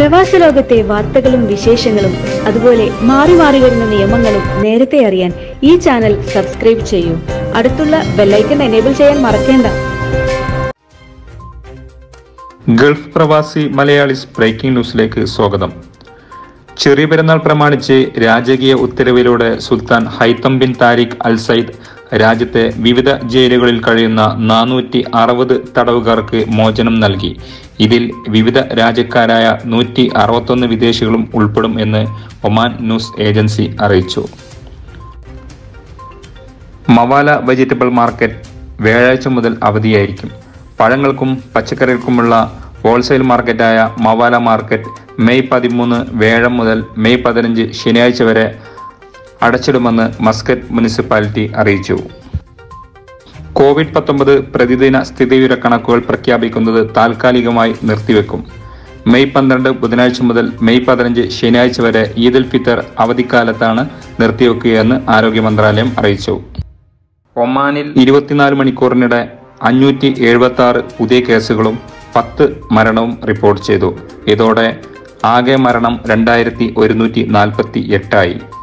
പ്രവാസ ലോകത്തെ വാർത്തകളും വിശേഷങ്ങളും അതുപോലെ മാറി മാറി വരുന്ന നിയമങ്ങളും നേരത്തെ അറിയാൻ ഈ ചാനൽ സബ്സ്ക്രൈബ് ചെയ്യൂ അടുത്തുള്ള ബെല്ലൈക്കൺ എനേബിൾ ചെയ്യാൻ മറക്കേണ്ട ഗൾഫ് പ്രവാസി മലയാളീസ് ബ്രേക്കിംഗ് ന്യൂസിലേക്ക് സ്വാഗതം ചെറിയ പെരുന്നാൾ പ്രമാണിച്ച് രാജകീയ ഉത്തരവിലൂടെ sultan Haitham bin Tariq al Said രാജ്യത്തെ വിവിധ ജയിലുകളിൽ കഴിയുന്ന നാനൂറ്റി അറുപത് തടവുകാർക്ക് മോചനം നൽകി ഇതിൽ വിവിധ രാജ്യക്കാരായ നൂറ്റി അറുപത്തൊന്ന് വിദേശികളും ഉൾപ്പെടും എന്ന് ഒമാൻ ന്യൂസ് ഏജൻസി അറിയിച്ചു മവാല വെജിറ്റബിൾ മാർക്കറ്റ് വ്യാഴാഴ്ച മുതൽ അവധിയായിരിക്കും പഴങ്ങൾക്കും പച്ചക്കറികൾക്കുമുള്ള ഹോൾസെയിൽ മാർക്കറ്റായ മവാല മാർക്കറ്റ് മെയ് പതിമൂന്ന് വ്യാഴം മുതൽ മെയ് പതിനഞ്ച് ശനിയാഴ്ച വരെ അടച്ചിടുമെന്ന് മസ്കറ്റ് മുനിസിപ്പാലിറ്റി അറിയിച്ചു കോവിഡ് പത്തൊമ്പത് പ്രതിദിന സ്ഥിതിവിവര കണക്കുകൾ പ്രഖ്യാപിക്കുന്നത് താൽക്കാലികമായി നിർത്തിവെക്കും മെയ് പന്ത്രണ്ട് ബുധനാഴ്ച മുതൽ മെയ് പതിനഞ്ച് ശനിയാഴ്ച വരെ ഈദുൽ ഫിത്തർ അവധിക്കാലത്താണ് നിർത്തിവെക്കുകയെന്ന് ആരോഗ്യ മന്ത്രാലയം അറിയിച്ചു ഒമാനിൽ ഇരുപത്തിനാല് മണിക്കൂറിനിടെ അഞ്ഞൂറ്റി എഴുപത്തി ആറ് പുതിയ കേസുകളും പത്ത് മരണവും റിപ്പോർട്ട് ചെയ്തു ഇതോടെ ആകെ മരണം രണ്ടായിരത്തി ഒരുന്നൂറ്റി നാൽപ്പത്തി എട്ടായി